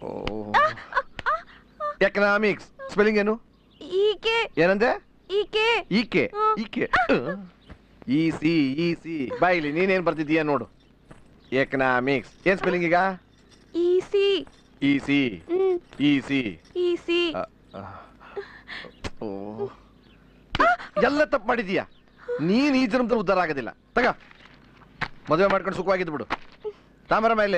Economics spelling ಏನು ಈಕೆ ಏನಂದೆ ಈಕೆ ಈಕೆ ಈಕೆ ಈ ಸಿ ಈ ಸಿ ಬಾಯಿಲಿ ನೀನೇನ್ ಬರ್ತಿದ್ದೀಯ ನೋಡು ಎಕನಾಮಿಕ್ಸ್ ಏನ್ ಸ್ಪೆಲ್ಲಿಂಗ್ ಈಗ ಈಸಿ ಈ ಸಿ ಹ್ಮ್ ಈ ಸಿ ಈಸಿ ಓ ಎಲ್ಲ ತಪ್ಪು ಮಾಡಿದೀಯ ನೀನ್ ಈ ಜನ್ಮದಲ್ಲಿ ಉದ್ಧಾರ ಆಗೋದಿಲ್ಲ ತಗ ಮದುವೆ ಮಾಡ್ಕೊಂಡು ಸುಖವಾಗಿದ್ದು ಬಿಡು ತಾಮರ ಮೇಲೆ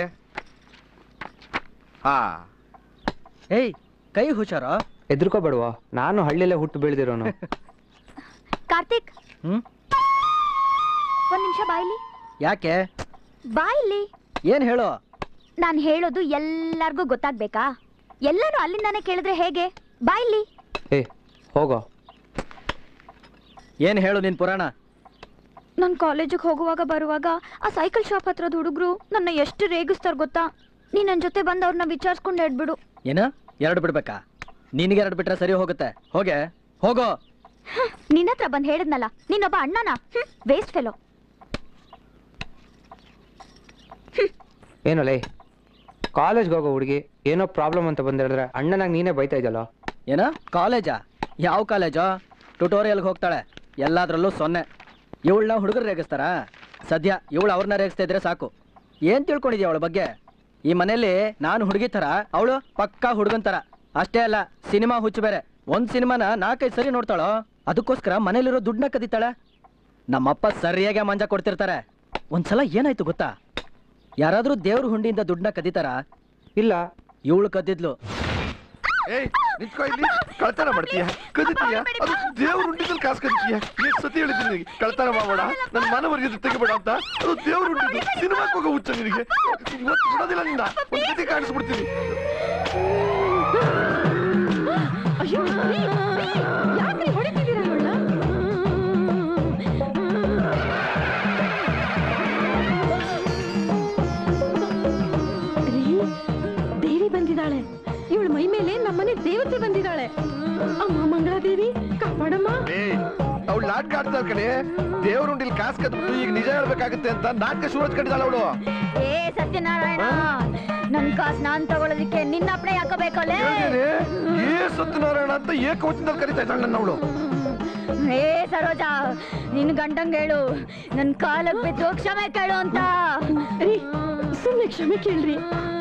ಹಾ ಏಯ್ ಕೈ ಹುಷಾರ ಎದ್ರುಕೋಬೇಡುವ ನಾನು ಹಳ್ಳಿಲೇ ಹುಟ್ಟು ಬೆಳೆದಿರೋನು ಕಾರ್ತಿಕ್ ಹ್ಮ್ ಒಂದ್ ನಿಮಿಷ ಬಾಯ್ಲಿ ಯಾಕೆ ಬಾಯ್ಲಿ ಏನ್ ಹೇಳು ನಾನು ಹೇಳೋದು ಎಲ್ಲಾರ್ಗೂ ಗೊತ್ತಾಗ್ಬೇಕಾ ಎಲ್ಲರೂ ಅಲ್ಲಿಂದಾನೆ ಕೇಳಿದ್ರೆ ಹೇಗೆ ಬಾಯ್ಲಿ ಏ ಹೋಗೋ ಏನ್ ಹೇಳು ನಿನ್ ಪುರಾಣ ನಾನು ಕಾಲೇಜಿಗೆ ಹೋಗುವಾಗ ಬರುವಾಗ ಆ ಸೈಕಲ್ ಶಾಪ್ ಹತ್ರದ ಹುಡುಗರು ನನ್ನ ಎಷ್ಟು ರೇಗಿಸ್ತಾರ ಗೊತ್ತಾ ನೀ ನನ್ನ ಜೊತೆ ಬಂದು ಅವ್ರನ್ನ ವಿಚಾರಿಸ್ಕೊಂಡು ಹೇಳ್ಬಿಡು ಏನ ಎರಡು ಬಿಡ್ಬೇಕಾ ನಿನ್ಗೆ ಎರಡು ಬಿಟ್ರೆ ಸರಿ ಹೋಗುತ್ತೆ ಹೋಗೆ ಹೋಗೋ ನಿನ್ನ ಹತ್ರ ಬಂದು ಹೇಳಿದ್ನಲ್ಲ ನೀನೊಬ್ಬ ಅಣ್ಣನ ವೇಸ್ಟ್ ಫೆಲೋ ಏನೋ ಲೇ ಕಾಲೇಜ್ಗೆ ಹೋಗೋ ಹುಡುಗಿ ಏನೋ ಪ್ರಾಬ್ಲಮ್ ಅಂತ ಬಂದು ಹೇಳಿದ್ರೆ ಅಣ್ಣನಾಗ ನೀನೇ ಬೈತಾ ಇದೆಯಲ್ಲ ಏನ ಕಾಲೇಜಾ ಯಾವ ಕಾಲೇಜಾ ಟ್ಯುಟೋರಿಯಲ್ಗೆ ಹೋಗ್ತಾಳೆ ಎಲ್ಲಾದ್ರಲ್ಲೂ ಸೊನ್ನೆ ಇವಳನ್ನ ಹುಡುಗರು ರೇಗಿಸ್ತಾರ ಸದ್ಯ ಇವಳು ಅವ್ರನ್ನ ರೇಗಿಸ್ತಾ ಇದ್ರೆ ಸಾಕು ಏನ್ ತಿಳ್ಕೊಂಡಿದ್ಯಾ ಅವಳ ಬಗ್ಗೆ ಈ ಮನೇಲಿ ನಾನು ಹುಡುಗಿ ಥರ ಅವಳು ಪಕ್ಕಾ ಹುಡುಗನ್ ಥರ ಅಷ್ಟೇ ಅಲ್ಲ ಸಿನಿಮಾ ಹುಚ್ಚು ಬೇರೆ ಒಂದ್ ಸಿನಿಮಾನ ನಾಲ್ಕೈದು ಸರಿ ನೋಡ್ತಾಳೋ ಅದಕ್ಕೋಸ್ಕರ ಮನೇಲಿರೋ ದುಡ್ಡನ್ನ ಕದೀತಾಳೆ ನಮ್ಮಪ್ಪ ಸರಿಯಾಗಿ ಮಂಜ ಕೊಡ್ತಿರ್ತಾರೆ ಒಂದ್ಸಲ ಏನಾಯ್ತು ಗೊತ್ತಾ ಯಾರಾದ್ರೂ ದೇವ್ರ ಹುಂಡಿಯಿಂದ ದುಡ್ಡನ್ನ ಕದೀತಾರ ಇಲ್ಲ ಇವಳು ಕದ್ದಿದ್ಲು ಏಯ್ ನಿಂತ್ಕೋ ಇಲ್ಲಿ ಕಳ್ತನ ಮಾಡ್ತೀಯ ಕದಿತೀಯ ಅದು ದೇವ್ರ ಉಂಡಿದಲ್ಲಿ ಕಾಸು ಕದಿತೀಯ ಎಷ್ಟು ಸತಿ ಹೇಳಿದ್ದೀನಿ ನಿನಗೆ ಕಳ್ತನ ಮಾಡಬೇಡ ನನ್ನ ಮನ ಮರ್ಯಾದೆ ತೆಗಿಬೇಡ ಅಂತ ಅದು ದೇವ್ರ ಉಂಡಿದ್ದು ಸಿನಿಮಾಕ್ಕೆ ಹೋಗೋ ಹುಚ್ಚ ನಿನಗೆ ಇವತ್ತು ಬಿಡೋದಿಲ್ಲ ನಿನ್ನ ಒಂದು ಗತಿ ಕಾಣಿಸ್ಬಿಡ್ತೀನಿ ಅಯ್ಯೋ ಯಾಕ್ರಿ ಹೊಡಿತಿದ್ದೀರಾ ಇವಳನ್ನ ದೇವಿ ಬಂದಿದ್ದಾಳೆ ಇವಳ ಮೈ ಮೇಲೆ ನಮ್ಮನೆ ದೇವತೆ ಬಂದಿದ್ದಾಳೆ ಅಮ್ಮ ಮಂಗಳಾದೇವಿ ಕಾಪಾಡಮ್ಮ ಏಯ್ ಅವಳು ನಾಟಕ ಆಡ್ತಾಳ ಕಣೆ ದೇವ್ರ ಉಂಡಿಲ್ ಕಾಸು ಕದ್ಬಿಟ್ಟು ಈಗ ನಿಜ ಹೇಳ್ಬೇಕಾಗುತ್ತೆ ಅಂತ ನಾಟಕ ಶುರು ಹಚ್ಕೊಂಡಿದ್ದಾಳ ಅವಳು ಏ ಸತ್ಯನಾರಾಯಣ ನನ್ ಕಾಸ್ ನಾನ್ ತಗೊಳ್ಳೋದಕ್ಕೆ ನಿನ್ನ ಅಪ್ಪಣೆ ಯಾಕೋಬೇಕಲ್ಲೇ ಏ ಸತ್ಯನಾರಾಯಣ ಅಂತ ಏಕವಚನದಲ್ಲಿ ಕರಿತಾ ಇದ್ದಾಳೆ ನನ್ನ ಅವಳು ಏ ಸರೋಜಾ ನಿನ್ ಗಂಡಂಗ್ ಹೇಳು ನನ್ ಕಾಲಕ್ ಬಿದ್ದು ಕ್ಷಮೆ ಕೇಳು ಅಂತ ರೀ ಸುಮ್ನೆ ಕ್ಷಮೆ ಕೇಳ್ರಿ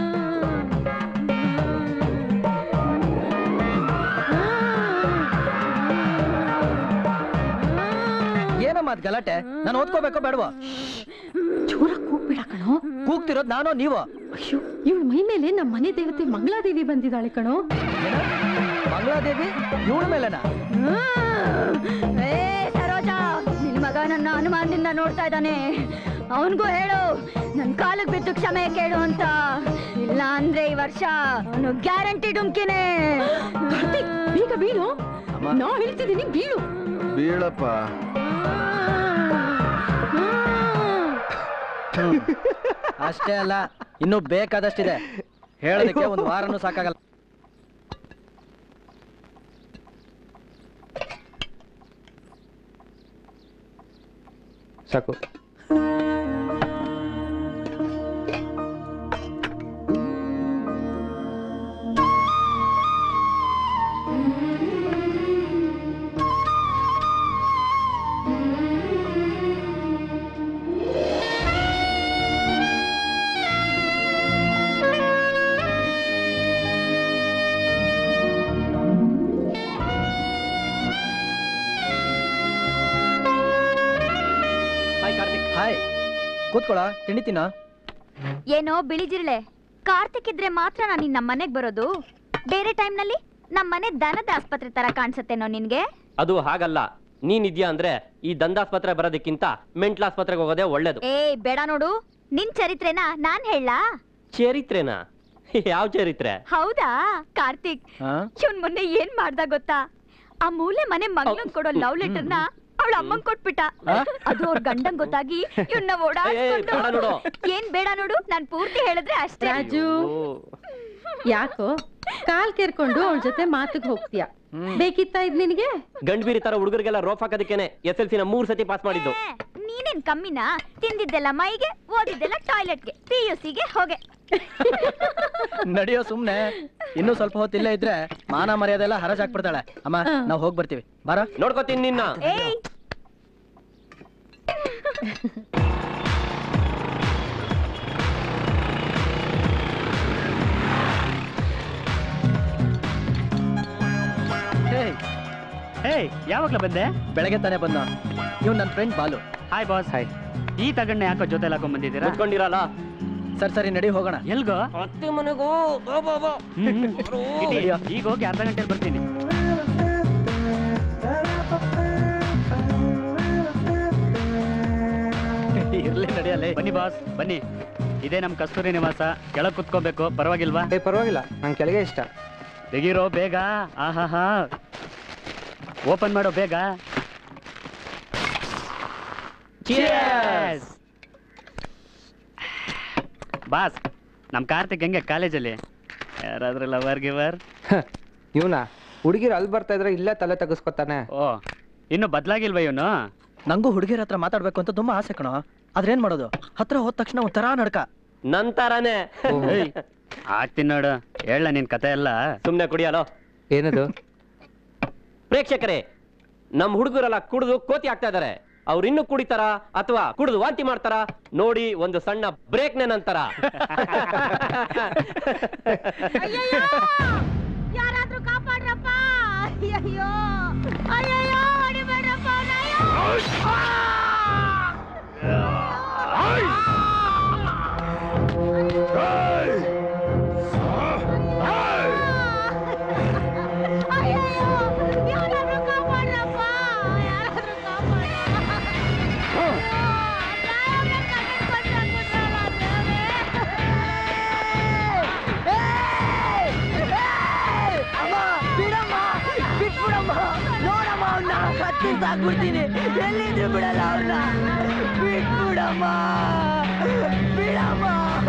ಏನಮ್ಮ ಅದ್ ಗಲಾಟೆ ನಾನು ಓದ್ಕೋಬೇಕೋ ಬೇಡವೋ ಜೋರ ಕೂಗ್ಬೇಡ ಕಣೋ ಕೂಗ್ತಿರೋದ್ ನಾನೋ ನೀವೋ ಅಯ್ಯೋ ಇವಳ ಮೈ ಮೇಲೆ ನಮ್ಮ ಮನೆ ದೇವತೆ ಮಂಗಳಾದೇವಿ ಬಂದಿದ್ದಾಳೆ ಕಣೋ ಏನ? ಮಂಗಳಾದೇವಿ ಇವಳ ಮೇಲೆನಾ ಏ ಸರೋಜಾ ನಿನ್ ಮಗ ನನ್ನ ಅನುಮಾನದಿಂದ ನೋಡ್ತಾ ಇದ್ದಾನೆ ಅವನ್ಗೂ ಹೇಳು ನನ್ ಕಾಲಕ್ ಬಿದ್ದು ಕ್ಷಮೆ ಕೇಳು ಅಂತ ಇಲ್ಲ ಅಂದ್ರೆ ಈ ವರ್ಷ ಅವನು ಗ್ಯಾರಂಟಿ ಡುಮ್ಕಿನೇ ಕಾರ್ತಿಕ್ ಬೇಗ ಬೀಳು ಅಮ್ಮ. ನಾ ಹೇಳ್ತಿದ್ದೀನಿ ಬೀಳು ಬೀಳಪ್ಪ ಅಷ್ಟೇ ಅಲ್ಲ ಇನ್ನು ಬೇಕಾದಷ್ಟಿದೆ ಹೇಳೋದಕ್ಕೆ ಒಂದು ವಾರನೂ ಸಾಕಾಗಲ್ಲ ಸಾಕು ಹಾಯ್ ಕಾರ್ತಿಕ್ ಹಾಯ್ ಕೂತ್ಕೊಳ ತಿಂಡಿ ತಿನ್ನ ಏನೋ ಬಿಳಿಜಿರ್ಳೆ ಕಾರ್ತಿಕ್ ಇದ್ರೆ ಮಾತ್ರ ನಾನು ನಿನ್ನ ಮನೆಗ್ ಬರೋದು ಬೇರೆ ಟೈಮ್ನಲ್ಲಿ ನಮ್ಮ ಮನೆ ದನದ ಆಸ್ಪತ್ರೆ ತರ ಕಾಣಿಸುತ್ತೇನೋ ನಿನ್ಗೆ ಅದು ಹಾಗಲ್ಲ ನೀನಿದ್ಯಾ ಅಂದ್ರೆ ಈ ದಂದಾಸ್ಪತ್ರೆ ಬರೋದಕ್ಕಿಂತ ಮೆಂಟ್ಲ್ ಆಸ್ಪತ್ರೆಗೆ ಹೋಗೋದೇ ಒಳ್ಳೇದು ಏಯ್ ಬೇಡ ನೋಡು ನಿನ್ ಚರಿತ್ರೆನ ನಾನ್ ಹೇಳಾ ಚರಿತ್ರೆನಾ ಯಾವ ಚರಿತ್ರೆ ಹೌದಾ ಕಾರ್ತಿಕ್ ಹಾ ಇವನ್ ಮೊನ್ನೆ ಏನ್ ಮಾಡ್ದ ಗೊತ್ತಾ ಆ ಮೂಲೆ ಮನೆ ಮಗಳನ್ ಕೊಡೋ ಲವ್ ಲೆಟರ್ನ ಅವಳ ಅಮ್ಮಂಗ್ ಕೊಟ್ಬಿಟ್ಟ ಆ? ಅದು ಅವ್ರ ಗಂಡಂಗ್ ಗೊತ್ತಾಗಿ ಇವನ್ನ ಏ, ಬೇಡ ಓಡಾಡ್ಕೊಂಡು ನೋಡು. ಏನ್ ಬೇಡ ನೋಡು ನಾನ್ ಪೂರ್ತಿ ಹೇಳಿದ್ರೆ ಅಷ್ಟೇ ರಾಜು ಯಾಕೋ ಕಾಲ್ ಕೆರ್ಕೊಂಡು ಅವಳ ಜೊತೆ ಮಾತಿಗೆ ಹೋಗ್ತೀಯ ಬೇಕಿತ್ತ ಇದ್ ನಿನಗೆ ಗಂಡ್ಬೀರಿ ತರ ಹುಡುಗರಿಗೆಲ್ಲ ರೋಫ್ ಹಾಕೋದಕ್ಕೇನೆ ಎಸ್ ಎಲ್ ಸಿನ ಮೂರ್ ಸತಿ ಪಾಸ್ ಮಾಡಿದ್ದು ಏ, ನೀನೇನ್ ಕಮ್ಮಿನಾ ತಿಂದಿದ್ದೆಲ್ಲ ಮೈಗೆ ಓದಿದ್ದೆಲ್ಲ ಟಾಯ್ಲೆಟ್ಗೆ ಪಿ ಯು ಸಿಗೆ ಹೋಗೆ ನಡೆಯೋ ಸುಮ್ನೆ ಇನ್ನೂ ಸ್ವಲ್ಪ ಹೊತ್ತು ಇಲ್ಲೇ ಇದ್ರೆ ಮಾನ ಮರ್ಯಾದೆ ಎಲ್ಲ ಹರಾಜ್ ಹಾಕ್ಬಿಡ್ತಾಳೆ ಅಮ್ಮ ನಾವು ಹೋಗಿ ಬರ್ತೀವಿ ಬಾರ ನೋಡ್ಕೋತೀನಿ ನಿನ್ನ ಏಯ್ ಹೇಯ್ ಹೇಯ್ ಯಾವಾಗ್ಲ ಬಂದೆ ಬೆಳಗ್ಗೆ ತಾನೇ ಬಂದ ಇವ್ ನನ್ನ friend Balu hi boss hi ಈ ತಗಣ್ಣ ಯಾಕೋ ಜೊತೆ ಹಾಕೊಂಡ್ ಬಂದಿದ್ದೀರಾ ಕುತ್ಕೊಂಡಿರಲ್ಲ ಸರಿ ಸರಿ ನಡಿ ಹೋಗೋಣ ಎಲ್ಗೋ ಅತ್ತೆ ಮನೆಗೂ ಬಾ, ಬಾ, ಬಾ. ಹ್ಮ್. ಇಡಿ, ಈಗ ಹೋಗಿ ಅರ್ಧ ಗಂಟೆ ಬರ್ತೀನಿ ಇರ್ಲಿ ನಡಿಯಲ್ಲ ಬನ್ನಿ ಬಾಸ್ ಬನ್ನಿ ಇದೇ ನಮ್ ಕಸ್ತೂರಿ ನಿವಾಸ ಕೆಳಗ್ ಕುತ್ಕೋಬೇಕು ಪರವಾಗಿಲ್ವಾ ಏ ಪರವಾಗಿಲ್ಲ ನಂಗೆ ಕೆಳಗೆ ಇಷ್ಟ ತೆಗೀರೋ ಬೇಗ ಆಹಾಹಾ ಓಪನ್ ಮಾಡೋ ಬೇಗ Cheers! ಬಾಸ್ ನಮ್ ಕಾರ್ತಿಕ್ ಹೆಂಗೆ ಕಾಲೇಜಲ್ಲಿ ಯಾರಾದ್ರೂ ಲವರ್ ಗಿವರ್ ಇವನ ಹುಡುಗಿರು ಅಲ್ಲಿ ಬರ್ತಾ ಇದ್ರೆ ಇಲ್ಲೇ ತಲೆ ತೆಗೆಸ್ಕೊತಾನೆ ಓ ಇನ್ನು ಬದ್ಲಾಗಿಲ್ವಾ ಇವನು ನಂಗೂ ಹುಡುಗಿರ ಹತ್ರ ಮಾತಾಡ್ಬೇಕು ಅಂತ ತುಂಬಾ ಆಸೆ ಕಣೋ ಆದ್ರೆ ಏನ್ ಮಾಡೋದು ಹತ್ರ ಹೋದ ತಕ್ಷಣ ಒಂಥರ ನಡ್ಕ ನನ್ ತರಾನೇ ಏಯ್, ಆಗ್ತೀನಿ ನೋಡು ಹೇಳ ನಿನ್ ಕತೆ ಎಲ್ಲ ಸುಮ್ನೆ ಕುಡಿಯಲೋ ಏನದು ಪ್ರೇಕ್ಷಕರೇ ನಮ್ ಹುಡುಗರೆಲ್ಲ ಕುಡಿದು ಕೋತಿ ಆಗ್ತಾ ಇದಾರೆ ಅವ್ರು ಇನ್ನು ಕುಡಿತಾರ ಅಥವಾ ಕುಡಿದು ವಾಂತಿ ಮಾಡ್ತಾರ ನೋಡಿ ಒಂದು ಸಣ್ಣ ಬ್ರೇಕ್ ನಂತರ ಅಯ್ಯಯ್ಯೋ ಯಾರಾದ್ರೂ ಕಾಪಾಡ್ರಪ್ಪ ಅಯ್ಯಯ್ಯೋ ಅಯ್ಯಯ್ಯೋ ಹೊಡಿಬೇಡ್ರಪ್ಪ ಅವ್ನ, ಅಯ್ಯಯ್ಯೋ ಯಾರಾದ್ರೂ ಕಾಪಾಡ್ರಪ್ಪ ಯಾರಾದ್ರೂ ಅಮ್ಮ ಬಿಡಮ್ಮ ಬಿಟ್ಬಿಡಮ್ಮ ನೋಡಮ್ಮ ಅವ್ನ ಕತ್ತಿ ಸಾಕ್ಬಿಡ್ತೀನಿ ಎಲ್ಲಿದ್ರು ಬಿಡಲ್ಲ ಅವ್ನ ಬಿಟ್ಬಿಡಮ್ಮ ಬಿಡಮ್ಮ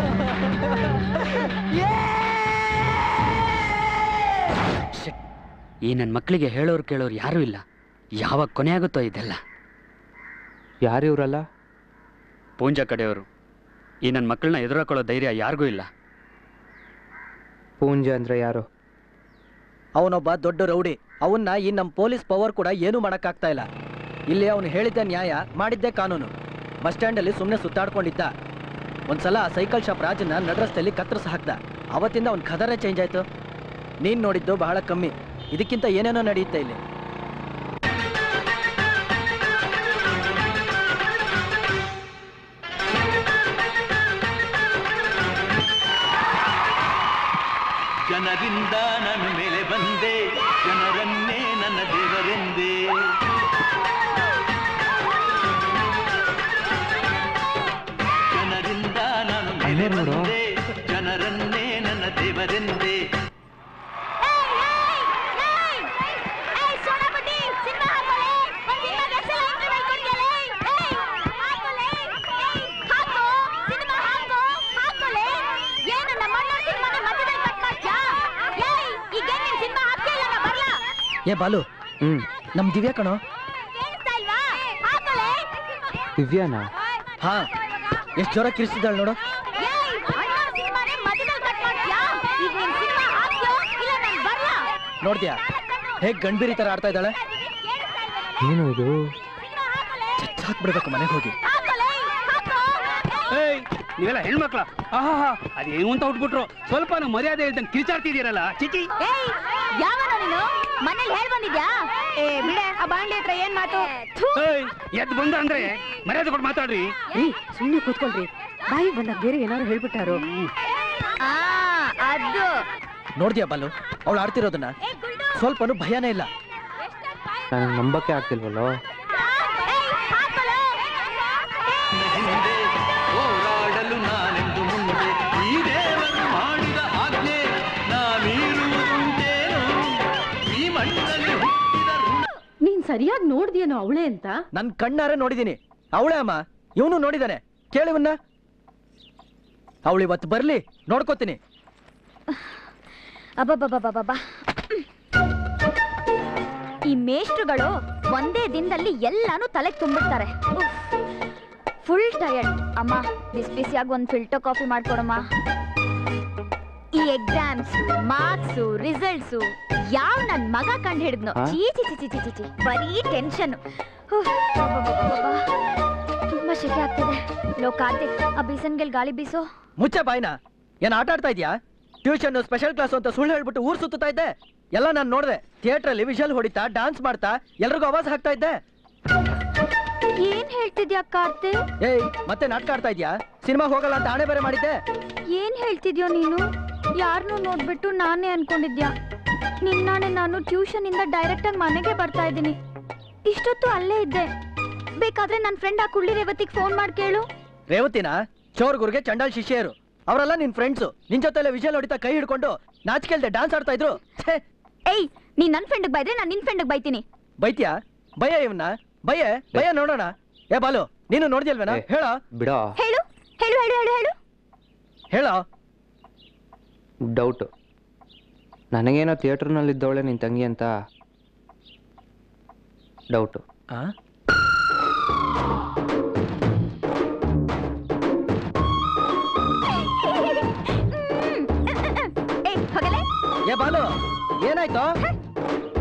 ಈ ನನ್ನ ಮಕ್ಕಳಿಗೆ ಹೇಳೋರು ಕೇಳೋರು ಯಾರೂ ಇಲ್ಲ ಯಾವಾಗ ಕೊನೆ ಆಗುತ್ತೋ ಇದೆಲ್ಲ ಯಾರು ಇವರಲ್ಲ ಪೂಂಜಾ ಕಡೆಯವರು ಈ ನನ್ನ ಮಕ್ಕಳನ್ನ ಎದುರಾಕೊಳ್ಳೋ ಧೈರ್ಯ ಯಾರಿಗೂ ಇಲ್ಲ ಪೂಂಜ ಅಂದ್ರೆ ಯಾರು ಅವನೊಬ್ಬ ದೊಡ್ಡ ರೌಡಿ ಅವನ್ನ ಈ ನಮ್ಮ ಪೊಲೀಸ್ ಪವರ್ ಕೂಡ ಏನೂ ಮಾಡಕ್ಕಾಗ್ತಾ ಇಲ್ಲ ಇಲ್ಲಿ ಅವನು ಹೇಳಿದ್ದ ನ್ಯಾಯ ಮಾಡಿದ್ದೇ ಕಾನೂನು ಬಸ್ ಸ್ಟ್ಯಾಂಡಲ್ಲಿ ಸುಮ್ಮನೆ ಸುತ್ತಾಡ್ಕೊಂಡಿದ್ದ ಒಂದ್ಸಲ ಆ ಸೈಕಲ್ ಶಾಪ್ ರಾಜನ್ನ ನಡ್ರಸ್ತೆಯಲ್ಲಿ ಕತ್ತರಿಸಿ ಹಾಕ್ದ ಅವತ್ತಿಂದ ಅವ್ನ ಖದರೇ ಚೇಂಜ್ ಆಯ್ತು ನೀನ್ ನೋಡಿದ್ದು ಬಹಳ ಕಮ್ಮಿ ಇದಕ್ಕಿಂತ ಏನೇನೋ ನಡೆಯುತ್ತೆ ಇಲ್ಲಿ ಜನರಿಂದ ನಾನು ಮೇಲೆ ಬಂದೆ ಜನರನ್ನೇ ನನ್ನ ದೇವರೆಂದೆ ಜನರಿಂದ ನಾನು ಮೇಲೆ ಬಂದೆ ಜನರನ್ನೇ ನನ್ನ ದೇವರೆಂದೆ ಏ ಬಾಲು ಹ್ಮ್ ನಮ್ ದಿವ್ಯಾ ಕಣೋ ದಿವ್ಯಾನಾ ಹಾ ಎಷ್ಟ್ ಜೋರ ಕಿರಿಸಿದಾಳ್ ನೋಡು ನೋಡ್ದ್ಯಾ ಹೇಗ್ ಗಂಡ್ಬಿರಿ ತರ ಆಡ್ತಾ ಇದ್ದಾಳೆ ಏನು ಇದು ಹಾಕ್ಬಿಡ್ಬೇಕು ಮನೆಗೆ ಹೋಗಿ ಏಯ್ ನೀವೆಲ್ಲ ಹೆಣ್ಮಕ್ಳ ಆಹಾ ಅದೇನು ಅಂತ ಉಟ್ಬಿಟ್ರು ಸ್ವಲ್ಪ ಮರ್ಯಾದೆ ಇಲ್ದಂಗೆ ಕಿರ್ಚಾಡ್ತಿದ್ದೀರಲ್ಲ ಚಿಚಿ ಯಾವನೋ ನೀನು ಮನೇಲಿ ಹೇಳ್ ಬಂದಿದ್ಯಾ ಏ ಬಿಡೆ ಆ ಬಾಂಡ್ಲಿ ಹತ್ರ ಏನ್ ಮಾತು ಥು. ಏಯ್ ಎದ್ದು ಬಂದ ಅಂದ್ರೆ ಮರ್ಯಾದೆ ಕೊಟ್ಟು ಮಾತಾಡ್ರಿ ಸುಮ್ಮನೆ ಕೂತ್ಕೊಳ್ರಿ ಬಾಯಿ ಬಂದಾಗ ಬೇರೆ ಏನಾದ್ರು ಹೇಳ್ಬಿಟ್ಟಾರು ಆ ಅದು ನೋಡ್ದ್ಯಾ ಬಾಲು ಅವಳು ಆಡ್ತಿರೋದನ್ನ ಸ್ವಲ್ಪನೂ ಭಯನೇ ಇಲ್ಲ ನನಗೆ ನಂಬಕ್ಕೆ ಆಗ್ತಿಲ್ವಲ್ಲೋ ಹಿಂದೆ ಹೋರಾಡಲು ನಾನೆಂದು ಮುಂದೆ ಈ ದೇವರು ಮಾಡಿದ ಆಜ್ಞೆ ನಾವೀರುವುದುಂಟೇನು ಈ ಮಣ್ಣಲ್ಲಿ ಹುಟ್ಟಿದ ಋಣ ನೀನ್ ಸರಿಯಾಗಿ ನೋಡ್ದಿಯೇನೋ ಅವಳೆ ಅಂತ ನನ್ ಕಣ್ಣಾರೆ ನೋಡಿದೀನಿ ಅವಳೇ ಅಮ್ಮ ಇವನು ನೋಡಿದಾನೆ ಕೇಳಿವನ್ನ ಅವಳು ಇವತ್ತು ಬರ್ಲಿ ನೋಡ್ಕೋತೀನಿ ಅಬ್ಬಬ್ಬಬ್ಬಬ್ಬಬ್ಬ. ಈ ಮೇಷ್ಟ್ರುಗಳು ಒಂದೇ ದಿನದಲ್ಲಿ ಎಲ್ಲಾನು ತಲೆಗೆ ತುಂಬಿಡ್ತಾರೆ ಫುಲ್ ಟಯರ್ಡ್ ಅಮ್ಮ ಬಿಸಿ ಬಿಸಿಯಾಗಿ ಒಂದು ಫಿಲ್ಟರ್ ಕಾಫಿ ಮಾಡ್ಕೊಡಮ್ಮ ಈ ಎಕ್ಸಾಮ್ಸ್ ಮಾರ್ಕ್ಸ್ ರಿಸಲ್ಟ್ಸ್ ಯಾವ ನನ್ ಮಗ ಕಂಡು ಹಿಡಿದ್ನು ಆ? ಚೀ ಚಿ ಚಿ ಚಿ ಚಿ ಚಿ ಚಿ ಬರೀ ಟೆನ್ಷನ್ ತುಂಬಾ ಶೆಕೆ ಆಗ್ತಿದೆ ಲೋ ಕಾರ್ತಿಕ್ ಆ ಬೀಸನ್ಗೆಲ್ ಗಾಳಿ ಬೀಸೋ ಮುಚ್ಚೆ ಬಾಯ್ನ ಏನ್ ಆಟ ಆಡ್ತಾ ಇದ್ಯಾ ಟ್ಯೂಷನ್ ಸ್ಪೆಷಲ್ ಕ್ಲಾಸ್ ಅಂತ ಸುಳ್ಳು ಹೇಳ್ಬಿಟ್ಟು ಊರ್ ಸುತ್ತಾ ಇದ್ದೆ ಎಲ್ಲ ನಾನು ನೋಡ್ದೆ ಥಿಯೇಟರ್ ಅಲ್ಲಿ ವಿಷಲ್ ಹೊಡಿತಾ ಡಾನ್ಸ್ ಮಾಡ್ತಾ ಎಲ್ರಿಗೂ ಆವಾಜ್ ಹಾಕ್ತಾ ಇದ್ದೆ ಏನ್ ಹೇಳ್ತಿದ್ಯಾ ಕಾರ್ತಿಕ್ ಏಯ್ ಮತ್ತೆ ನಾಟಕ ಆಡ್ತಾ ಇದ್ಯಾ ಸಿನಿಮಾ ಹೋಗಲ್ಲ ಅಂತ ಆಣೆ ಬೇರೆ ಮಾಡಿದ್ದೆ ಏನ್ ಹೇಳ್ತಿದ್ಯೋ ನೀನು ಯಾರನ್ನೂ ನೋಡ್ಬಿಟ್ಟು ನಾನೇ ಅನ್ಕೊಂಡಿದ್ಯಾ ನಿನ್ನಾಣೆ ನಾನು ಟ್ಯೂಷನ್ ಇಂದ ಡೈರೆಕ್ಟ್ ಆಗಿ ಮನೆಗೆ ಬರ್ತಾ ಇದ್ದೀನಿ ಇಷ್ಟೊತ್ತು ಅಲ್ಲೇ ಇದ್ದೆ ಬೇಕಾದ್ರೆ ನನ್ನ ಫ್ರೆಂಡ್ ಆ ಕುಳ್ಳಿ ರೇವತಿಗೆ ಫೋನ್ ಮಾಡಿ ಕೇಳು ರೇವತಿನ ಚೋರ್ಗುರ್ಗೆ ಚಂಡಾಲ್ ಶಿಷ್ಯರು ಅವರೆಲ್ಲ ನಿನ್ ಫ್ರೆಂಡ್ಸು ನಿನ್ ಜೊತೆ ವಿಷಲ್ ಹೊಡಿತಾ ಕೈ ಹಿಡ್ಕೊಂಡು ನಾಚಿಕೆಲ್ದೆ ಡಾನ್ಸ್ ಆಡ್ತಾ ಇದ್ರು ಛೇ, ಏಯ್ ನೀನ್ ನನ್ನ ಫ್ರೆಂಡ್ಗೆ ಬೈದ್ರೆ ನಾನು ನಿನ್ ಫ್ರೆಂಡ್ಗೆ ಬೈತೀನಿ ಬೈತ್ಯಾ ಭಯ ಇವನ್ನ ಭಯ ಭಯ ನೋಡೋಣ ಏ ಬಾಲು ನೀನು ನೋಡ್ದಿಲ್ವೇನ ಏ. ಹೇಳ ಬಿಡೋ ಹೇಳು ಹೇಳು ಹೇಳು ಹೇಳು ಹೇಳು ಹೇಳ ಡೌಟು ನನಗೇನೋ ಥಿಯೇಟ್ರ್ನಲ್ಲಿದ್ದವಳೆ ನಿನ್ ತಂಗಿ ಅಂತ ಡೌಟು ಏಯ್ ಹೋಗಲೇ ಏ ಬಾಲು ಏನಾಯ್ತು